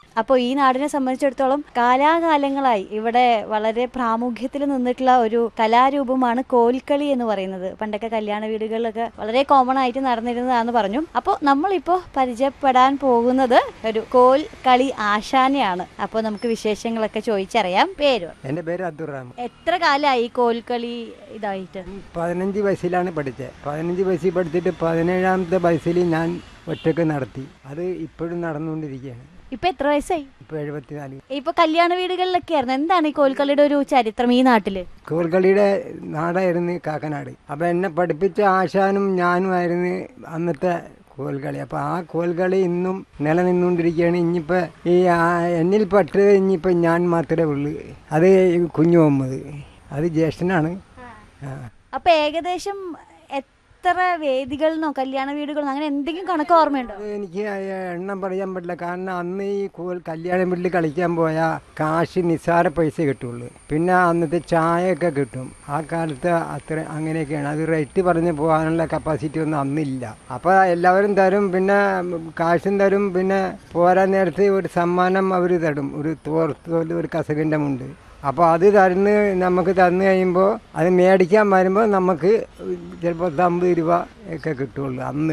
അപ്പോൾ ഈ നാടിനെ സംബന്ധിച്ചിടത്തോളം കാലാകാലങ്ങളായി ഇവിടെ വളരെ പ്രാമുഖ്യത്തിൽ നിന്നിട്ടുള്ള ഒരു കലാരൂപമാണ് കോൽക്കളി എന്ന് പറയുന്നത് പണ്ടൊക്കെ കല്യാണ വീടുകളിലൊക്കെ വളരെ കോമൺ ആയിട്ട് നടന്നിരുന്നതാണെന്ന് പറഞ്ഞു അപ്പോൾ നമ്മളിപ്പോൾ പരിചയപ്പെടാൻ പോകുന്നത് ഒരു കോൽ കളി ആശാനെയാണ് അപ്പോൾ നമുക്ക് വിശേഷങ്ങളൊക്കെ ചോദിച്ചറിയാം പേര് പറ. എൻ്റെ പേര് അബ്ദുറഹ്മാൻ എത്ര കാലമായി കോൽക്കളി ഇതായിട്ട് പതിനഞ്ച് വയസ്സിലാണ് പഠിച്ചത് പതിനഞ്ച് വയസ്സിൽ പഠിച്ചിട്ട് പതിനേഴാമത്തെ വയസ്സിൽ ഞാൻ ഒറ്റക്ക് നടത്തി അത് ഇപ്പോഴും നടന്നുകൊണ്ടിരിക്കുകയാണ് ഇപ്പൊ എത്ര വയസ്സായി ഇപ്പോൾ എഴുപത്തിനാല് ഇപ്പൊ കല്യാണ വീടുകളിലൊക്കെ ആയിരുന്നു എന്താണ് ഈ കോൽക്കളിയുടെ ഒരു ചരിത്രം ഈ നാട്ടില് കോൽക്കളിയുടെ നാടായിരുന്നു കാക്കനാട് അപ്പോൾ എന്നെ പഠിപ്പിച്ച ആശാനും ഞാനുമായിരുന്നു അന്നത്തെ കോൽക്കളി അപ്പോൾ ആ കോൽക്കളി ഇന്നും നിലനിന്നുകൊണ്ടിരിക്കുകയാണ് ഇനിയിപ്പോൾ ഈ ആ- എന്നിൽ പെട്ടത് ഇനിയിപ്പോൾ ഞാൻ മാത്രമേ ഉള്ളൂ അത് കുഞ്ഞു മുഹമ്മദ് അത് ജ്യേഷ്ഠനാണ് ആ അപ്പൊ ഏകദേശം എത്ര വേദികളിനോ കല്യാണ വീടുകളിനോ അങ്ങനെ എന്തെങ്കിലും കണക്ക് ഓർമ്മയുണ്ടോ അത് എനിക്ക് എണ്ണം പറയാൻ പറ്റില്ല കാരണം അന്ന് ഈ കോൽ കല്യാണ വീട്ടിൽ കളിക്കാൻ പോയാൽ കാശ് നിസ്സാര പൈസ കിട്ടുള്ളൂ പിന്നെ അന്നത്തെ ചായയൊക്കെ കിട്ടും ആ കാലത്ത് അത്ര അങ്ങനെയൊക്കെയാണ് അത് റേറ്റ് പറഞ്ഞ് പോകാനുള്ള കപ്പാസിറ്റി ഒന്നും അന്നില്ല അപ്പോൾ എല്ലാവരും തരും പിന്നെ കാശും തരും പിന്നെ പോരാൻ നേരത്ത് ഒരു സമ്മാനം അവർ തരും ഒരു തോർത്തോല് ഒരു കസകിൻ്റെ മുണ്ട് അപ്പോൾ അത് തരുന്ന് നമുക്ക് തന്നു കഴിയുമ്പോൾ അത് മേടിക്കാൻ വരുമ്പോൾ നമുക്ക് ചിലപ്പോൾ അമ്പത് രൂപ ഒക്കെ കിട്ടുള്ളൂ അന്ന്